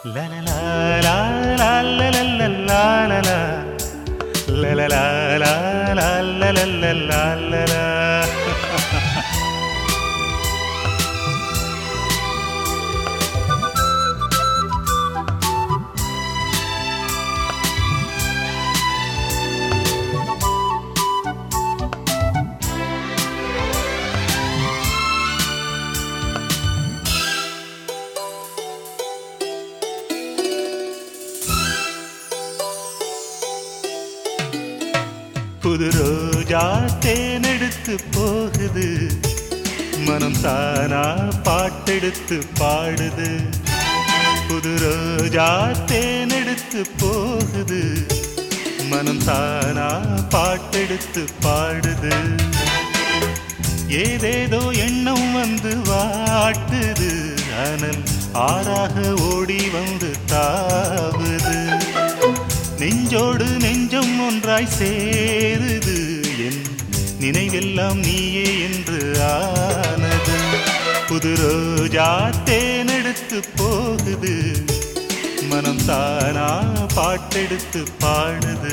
புது ரோஜா தேனெடுத்து போகுது மனம் தானா பாட்டெடுத்து பாடுது புது ரோஜா தேனெடுத்து போகுது மனம் தானா பாட்டெடுத்து பாடுது ஏதேதோ எண்ணம் வந்து வாட்டுது அனல் ஆறாக ஓடி வந்து தாவுது நெஞ்சோடு நெஞ்சம் ஒன்றாய் சேருது என் நினைவெல்லாம் நீயே என்று ஆனது புது ரோஜா தேனெடுத்து போகுது மனம் தானா பாட்டெடுத்து பாடுது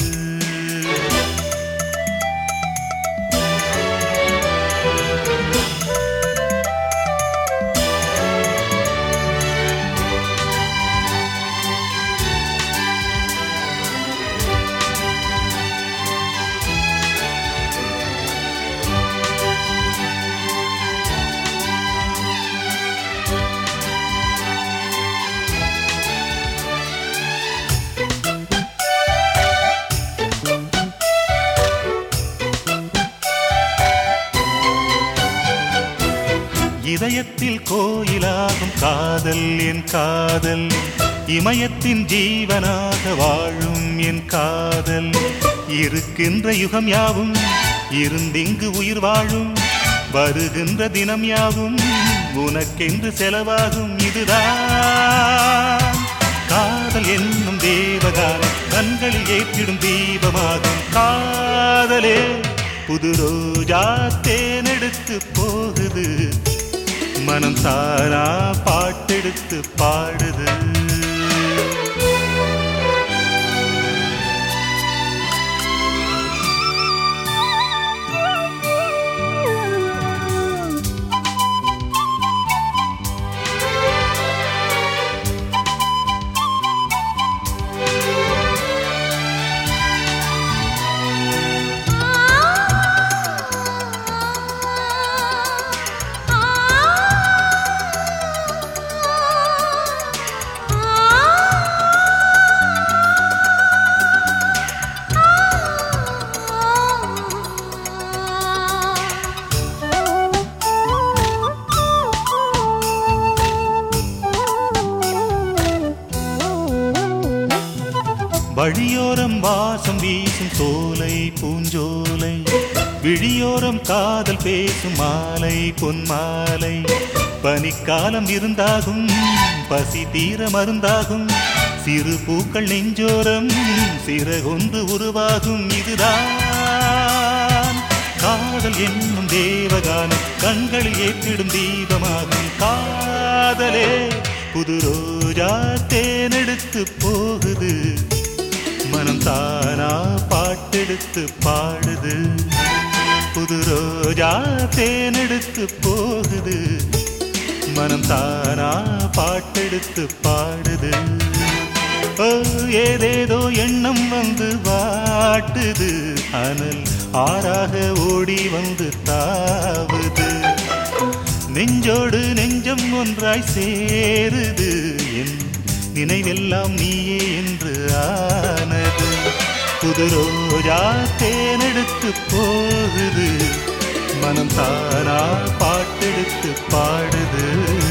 இதயத்தில் கோயிலாகும் காதல் என் காதல் இமயத்தின் ஜீவனாக வாழும் என் காதல் இருக்கின்ற யுகம் யாவும் இருந்திங்கு உயிர் வாழும் வருகின்ற தினம் யாவும் உனக்கென்று செலவாகும் இதுதான் காதல் என்னும் தேவகானம் கண்களில் ஏற்றிடும் தீபமாகும் காதலே புது ரோஜா தேனெடுத்து போகுது மனம் தாரா பாட்டெடுத்து பாடுது வழியோரம் வாசம் வீசும் சோலை பூஞ்சோலை விழியோரம் காதல் பேசும் மாலை பொன்மாலை பனிக்காலம் இருந்தாகும் பசி தீர மருந்தாகும் சிறு பூக்கள் நெஞ்சோரம் சிறகொன்று உருவாகும் இதுதான் காதல் என்னும் தேவகானம் கண்களில் ஏற்றிடும் தீபமாகும் காதலே புது ரோஜா தேனெடுத்து போகுது மனம் தானா பாட்டெடுத்து பாடுது புது ரோஜா தேனெடுத்து போகுது மனம் தானா பாட்டெடுத்து பாடுது ஓ ஏதேதோ எண்ணம் வந்து வாட்டுது அனல் ஆறாக ஓடி வந்து தாவுது நெஞ்சோடு நெஞ்சம் ஒன்றாய் சேருது என் நினைவெல்லாம் நீயே என்று ஆனது புது ரோஜா தேனெடுத்து போகுது மனம் தானா பாட்டெடுத்து பாடுது